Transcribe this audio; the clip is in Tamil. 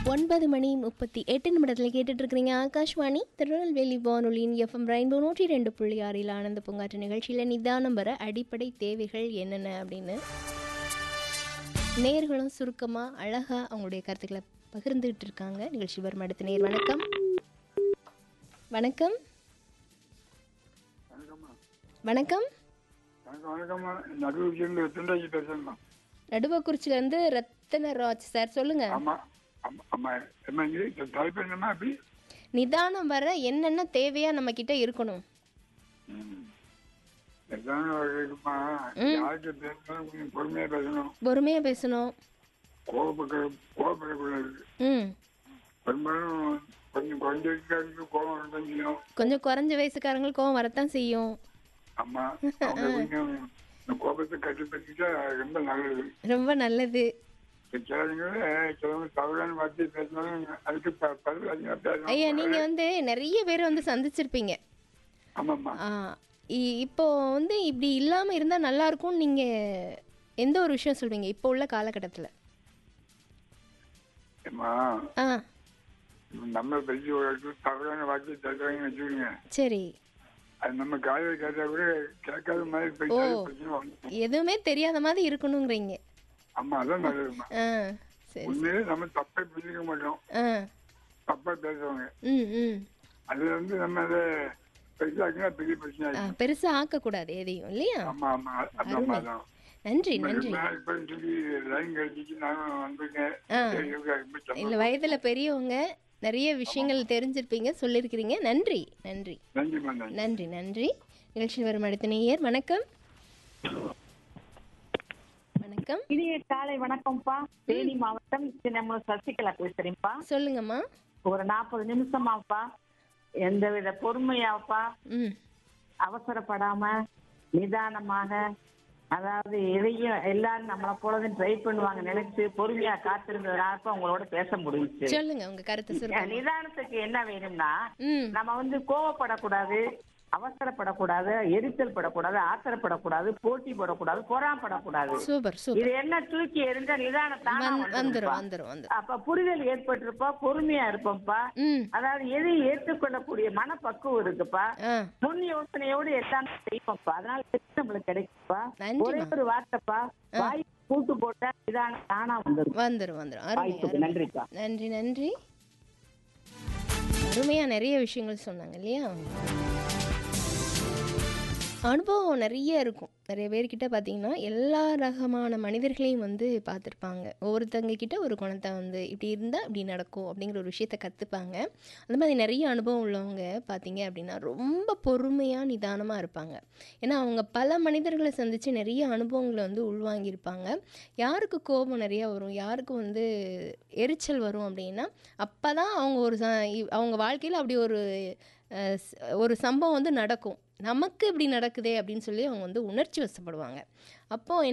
ஒன்பது மணி முப்பத்தி எட்டு நிமிடத்தில் கேட்டுட்டு இருக்கிறீங்க ஆகாஷ்வாணி திருநெல்வேலி வானொலியின் எஃப்எம் ரெயின்போ நூற்றி ரெண்டு புள்ளி ஆறில் ஆனந்த பூங்காற்று நிகழ்ச்சியில் நிதானம் வர அடிப்படை தேவைகள் என்னென்ன அப்படின்னு நேர்களும் சுருக்கமாக அழகாக அவங்களுடைய கருத்துக்களை பகிர்ந்துகிட்டு இருக்காங்க நிகழ்ச்சி வரும் அடுத்த நேர் வணக்கம் வணக்கம் வணக்கம் வணக்கம் வணக்கம்மா நடுவுக்கு துண்டாஜி பேசுறேம்மா நடுவக்குறிச்சியிலேருந்து ரத்தன ராஜ் சார் சொல்லுங்க ஆமா ஆமா ஆமா அம்மா நீ தலைப்பு என்னம்மா அப்படி நிதானம் வர என்னென்ன தேவையா நம்ம கிட்ட இருக்கணும் ம். எதான ஒரு இருக்குமா யார்கிட்ட பேசணும் கொஞ்சம் பொறுமையா பேசணும் பொறுமையா பேசணும் கோபப்பட கோபப்படக்கூடாது ம் பெரும்பாலும் கொஞ்சம் குறைஞ்ச வயசுக்காரங்களுக்கு கோபம் வரதான் செய்யும் கொஞ்சம் குறைஞ்ச வயசுக்காரங்களுக்கு கோவம் வரத்தான் செய்யும் ஆமா அவங்க கொஞ்சம் இந்த கோபத்தை கட்டுப்படுத்திட்டா ரொம்ப நல்லது ரொம்ப நல்லது இப்ப சிலவங்க சிலவங்க தவறான வார்த்தை பேசினாலும் அதுக்கு ப- பதில் அதிகமாக ஐயா பேசணும் நீங்க வந்து நிறைய பேர் வந்து சந்திச்சிருப்பீங்க ஆமாம்மா ஆ, இ- இப்போ வந்து இப்படி இல்லாம இருந்தா நல்லா இருக்கும்னு நீங்க எந்த ஒரு விஷயம் சொல்வீங்க இப்போ உள்ள காலகட்டத்துல ஏம்மா ஆ நம்ம பெரிய ஒரு இடத்துல தவறான வார்த்தை பேசுறாங்கன்னு வச்சுக்கோங்க சரி அது நம்ம காலையில் கேட்டா கூட கேட்காத மாதிரி பேசினாலே பிரச்சனை வந்துடும் எதுவுமே தெரியாத மாதிரி இருக்கணுங்கிறீங்க ஆமா அதான் நல்லதுமா ஆ சரி உண்மையிலே நம்ம தப்பை புரிஞ்சுக்க மாட்டோம் ஆ தப்பா பேசுவாங்க ம் ம் அதுல வந்து நம்ம அதை பெருசாக்கினா பெரிய பிரச்சனை ஆ, ஆயிடும் பெருசா ஆக்கக்கூடாது எதையும் இல்லையா ஆமா ஆமா அதான் அதான் நன்றி ரொம்ப நன்றி நாள் இப்ப சொல்லி லைன் கிடைச்சிச்சு நானும் வந்திருக்கேன் ஆ. சரி, இவங்க ரொம்ப சந்தோஷம். இல்ல வயதுல பெரியவங்க நிறைய விஷயங்கள் தெரிஞ்சிருப்பீங்க சொல்லியிருக்கிறீங்க நன்றி நன்றி நன்றிம்மா நன்றி நன்றி நன்றி நிகழ்ச்சி வரும் அடுத்த நேயர் வணக்கம் வணக்கம் இனிய காலை வணக்கம்ப்பா தேனி மாவட்டம் நம்ம சசிகலா பேசுறேன்ப்பா சொல்லுங்கம்மா ஒரு நாற்பது நிமிஷமாப்பா எந்தவித பொறுமையாப்பா ம் அவசரப்படாம நிதானமாக அதாவது எதையும் எல்லாரும் நம்மளை போலதான் ட்ரை பண்ணுவாங்க நினைச்சு பொறுமையா காத்திருந்ததுனால உங்களோட பேச முடிஞ்சுச்சு சொல்லுங்க உங்க கருத்து சொல்லுங்க நிதானத்துக்கு என்ன வேணும்னா ம் நம்ம வந்து கோவப்படக்கூடாது அவசரப்படக்கூடாது எரிச்சல் படக்கூடாது ஆத்திரப்படக்கூடாது போட்டி போடக்கூடாது பொறாமப்படக்கூடாது சூப்பர் சூப்பர் இது என்ன தூக்கி எறிஞ்ச நிதானம் தானா வந்துரும் வந்துரும்ப்பா. வந்துரும் வந்துரும் அப்ப புரிதல் ஏற்பட்டிருப்பா பொறுமையா இருப்போம்ப்பா ம் அதாவது எதையும் ஏற்றுக்கொள்ளக்கூடிய மனப்பக்குவம் இருக்குப்பா ஆ முன் யோசனையோடு எல்லாம் செய்வோம்ப்பா அதனால வெற்றி நம்மளுக்கு கிடைக்கும்ப்பா நன்றிம்மா. ஒரே ஒரு வார்த்தைப்பா வாய் கூட்டு போட்டா நிதானம் தானா வந்துடும் வந்துரும் வந்துரும் அருமை வாய்ப்புக்கு அருமை நன்றிப்பா நன்றி நன்றி அருமையா நிறைய விஷயங்கள் சொன்னாங்க இல்லையா அனுபவம் நிறைய இருக்கும் நிறைய பேர்கிட்ட பார்த்தீங்கன்னா எல்லா ரகமான மனிதர்களையும் வந்து பார்த்துருப்பாங்க ஒவ்வொருத்தங்க கிட்ட ஒரு குணத்தை வந்து இப்படி இருந்தால் இப்படி நடக்கும் அப்படிங்கிற ஒரு விஷயத்த கற்றுப்பாங்க அந்த மாதிரி நிறைய அனுபவம் உள்ளவங்க பார்த்தீங்க அப்படின்னா ரொம்ப பொறுமையாக நிதானமாக இருப்பாங்க ஏன்னா அவங்க பல மனிதர்களை சந்தித்து நிறைய அனுபவங்களை வந்து உள்வாங்கியிருப்பாங்க யாருக்கு கோபம் நிறையா வரும் யாருக்கு வந்து எரிச்சல் வரும் அப்படின்னா அப்போ தான் அவங்க ஒரு ச இ- அவங்க வாழ்க்கையில் அப்படி ஒரு அஹ், ஸ்- ஒரு சம்பவம் வந்து நடக்கும் நமக்கு இப்படி நடக்குதே அப்படின்னு சொல்லி அவங்க வந்து உணர்ச்சி வசப்படுவாங்க அப்போது